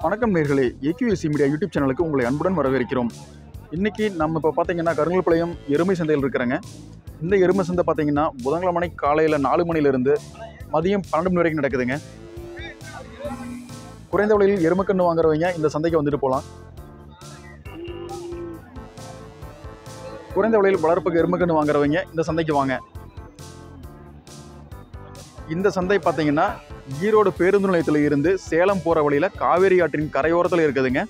வணக்கம் நேர்களே AQSC media YouTube சேனலுக்கு உங்களை அன்புடன் வரவேற்கிறோம் இன்றைக்கி நம்ம இப்போ பார்த்தீங்கன்னா கருங்கல்பாளையம் எருமை சந்தையில் இருக்கிறேங்க இந்த எருமை சந்தை பார்த்தீங்கன்னா புதன்கிழமை காலையில் நாலு மணிலேருந்து மதியம் பன்னெண்டு மணி வரைக்கும் நடக்குதுங்க குறைந்த விலையில் எருமைக்கன்று வாங்குறவங்க இந்த சந்தைக்கு வந்துட்டு போகலாம் குறைந்த விலையில் வளர்ப்புக்கு எருமைக்கன்று வாங்குறவங்க இந்த சந்தைக்கு வாங்க இந்த சந்தை பார்த்தீங்கன்னா ஈரோடு பேருந்து நிலையத்தில் இருந்து சேலம் போகிற வழியில் காவேரி ஆற்றின் கரையோரத்தில் இருக்குதுங்க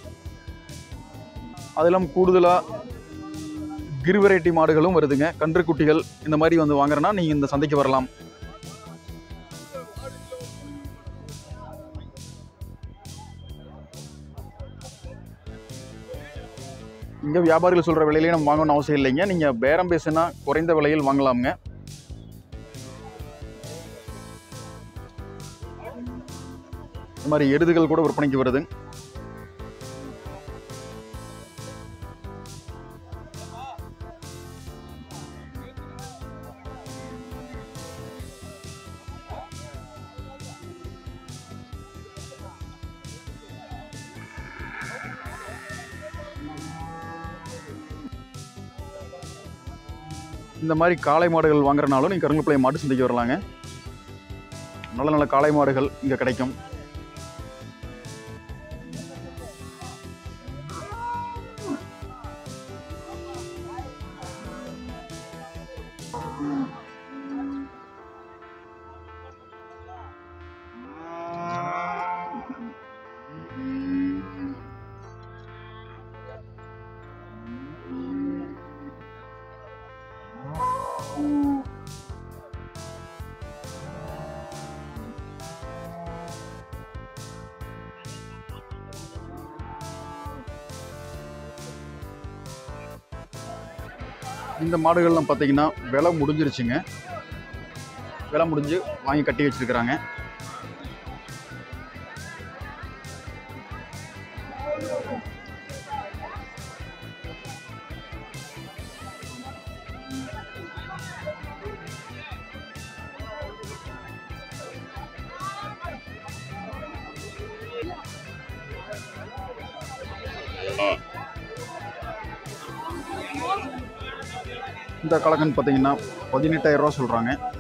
அதிலும் கூடுதலாக கிர் வெரைட்டி மாடுகளும் வருதுங்க கன்றுக்குட்டிகள் இந்த மாதிரி வந்து வாங்குறேன்னா நீங்கள் இந்த சந்தைக்கு வரலாம் இங்கே வியாபாரிகள் சொல்கிற விலையிலே நம்ம வாங்கணும்னு அவசியம் இல்லைங்க நீங்கள் பேரம் பேசுனா குறைந்த விலையில் வாங்கலாமுங்க இந்த மாதிரி எருதுகள் கூட விற்பனைக்கு வருது இந்த மாதிரி காளை மாடுகள் வாங்குறனாலும் நீங்கள் கருங்கல்பாளையம் மாட்டு சந்தைக்கு வரலாங்க நல்ல நல்ல காளை மாடுகள் இங்கே கிடைக்கும் இந்த மாடுகள்லாம் பார்த்தீங்கன்னா விலை முடிஞ்சிருச்சுங்க விலை முடிஞ்சு வாங்கி கட்டி வச்சிருக்கிறாங்க இந்த கலக்கன் பார்த்தீங்கன்னா பதினெட்டாயிரம் ரூபா சொல்கிறாங்க